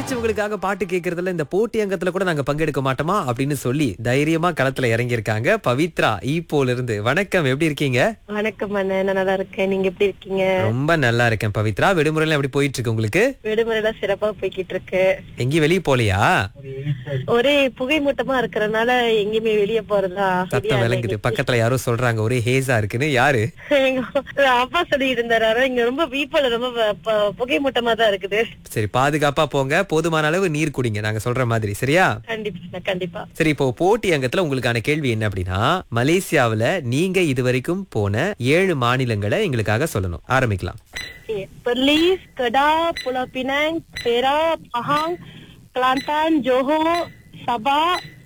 பிடிச்சவங்களுக்காக பாட்டு கேட்கறதுல இந்த போட்டி அங்கத்துல கூட நாங்க பங்கெடுக்க மாட்டோமா அப்படின்னு சொல்லி தைரியமா களத்துல இறங்கி இருக்காங்க பவித்ரா ஈப்போல இருந்து வணக்கம் எப்படி இருக்கீங்க வணக்கம் அண்ணா நான் நல்லா இருக்கேன் நீங்க எப்படி இருக்கீங்க ரொம்ப நல்லா இருக்கேன் பவித்ரா விடுமுறையில எப்படி போயிட்டு இருக்கு உங்களுக்கு விடுமுறை எல்லாம் சிறப்பா போய்கிட்டு இருக்கு எங்கேயும் வெளியே போலையா ஒரே புகை மூட்டமா இருக்கறனால எங்கேயுமே வெளிய போறதா சத்தம் விளங்குது பக்கத்துல யாரோ சொல்றாங்க ஒரே ஹேஸா இருக்குன்னு யாரு எங்க அப்பா சொல்லி இருந்தாரு இங்க ரொம்ப வீப்பல ரொம்ப ப- ப- புகை மூட்டமா தான் இருக்குது சரி பாதுகாப்பா போங்க போதுமான அளவு நீர் குடிங்க நாங்க சொல்ற மாதிரி சரியா கண்டிப்பா கண்டிப்பா சரி இப்போ போட்டி அங்கத்துல உங்களுக்கான கேள்வி என்ன அப்படின்னா மலேசியாவுல நீங்க இதுவரைக்கும் போன ஏழு மாநிலங்களை எங்களுக்காக சொல்லணும் ஆரம்பிக்கலாம் Perlis, Kedah, Pulau Pinang, Perak, Pahang, Kelantan, Johor, Sabah,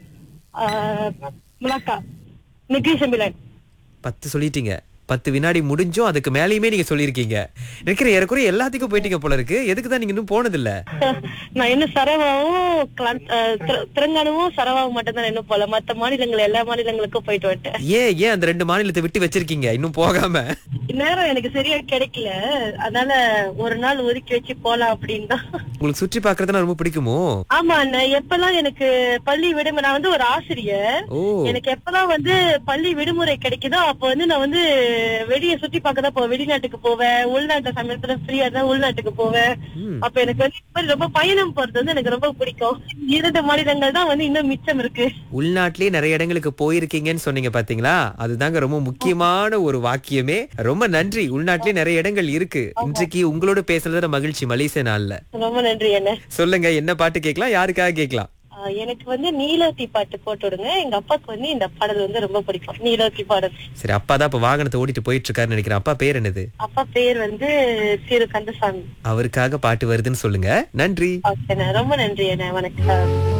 uh, Melaka. Negeri Sembilan. பத்து சொல்லிட்டீங்க பத்து வினாடி முடிஞ்சும் அதுக்கு மேலேயுமே நீங்க சொல்லியிருக்கீங்க இருக்கிற ஏறக்குறைய எல்லாத்துக்கும் போயிட்டீங்க போல இருக்கு எதுக்கு தான் நீங்க இன்னும் போனதில்ல நான் இன்னும் சரவாவும் கிளான்- அஹ், திரு- திருங்கானுவும் சரவாவும் மட்டும் தான் இன்னும் போல மத்த மாநிலங்கள் எல்லா மாநிலங்களுக்கும் போயிட்டு வந்துட்டேன் ஏன் ஏன் அந்த ரெண்டு மாநிலத்தை விட்டு வச்சிருக்கீங்க இன்னும் போகாம நேரம் எனக்கு சரியா கிடைக்கல அதனால ஒரு நாள் ஒதுக்கி வச்சு போலாம் அப்படின்னு தான் உங்களுக்கு சுற்றி பார்க்கறதுனா ரொம்ப பிடிக்குமோ ஆமா அண்ணன் எப்பெல்லாம் எனக்கு பள்ளி விடுமுறை நான் வந்து ஒரு ஆசிரியர் ஓ எனக்கு எப்பெல்லாம் வந்து பள்ளி விடுமுறை கிடைக்குதோ அப்ப வந்து நான் வந்து வெளிய சுத்தி பார்க்க தான் போவேன் வெளிநாட்டுக்கு போவேன் உள்நாட்டு சமயத்துல ஃப்ரீயா தான் உள்நாட்டுக்கு போவேன் ம். அப்ப எனக்கு வந்து இந்த மாதிரி ரொம்ப பயணம் போறது வந்து எனக்கு ரொம்ப பிடிக்கும் இரண்டு மாநிலங்கள் தான் வந்து இன்னும் மிச்சம் இருக்கு உள்நாட்டிலேயே நிறைய இடங்களுக்கு போயிருக்கீங்கன்னு சொன்னீங்க பாத்தீங்களா அதுதாங்க ரொம்ப முக்கியமான ஒரு வாக்கியமே ரொம்ப நன்றி உள்நாட்டிலேயே நிறைய இடங்கள் இருக்கு இன்றைக்கு உங்களோட பேசுனதுல மகிழ்ச்சி மலேசிய நாள்ல ரொம்ப நன்றி என்ன சொல்லுங்க என்ன பாட்டு கேட்கலாம் யாருக்காக கேட்கலாம் ஆஹ் எனக்கு வந்து நீலோத்தி பாட்டு போட்டு விடுங்க எங்க அப்பாக்கு வந்து இந்த பாடல் வந்து ரொம்ப பிடிக்கும் நீலோத்தி பாடல் சரி அப்பா தான் இப்ப வாகனத்தை ஓட்டிட்டு போயிட்டு இருக்காருன்னு நினைக்கிறேன் அப்பா பேர் என்னது அப்பா பேர் வந்து திரு கந்தசாமி அவருக்காக பாட்டு வருதுன்னு சொல்லுங்க நன்றி ஓகே ரொம்ப நன்றி என்ன வணக்கம்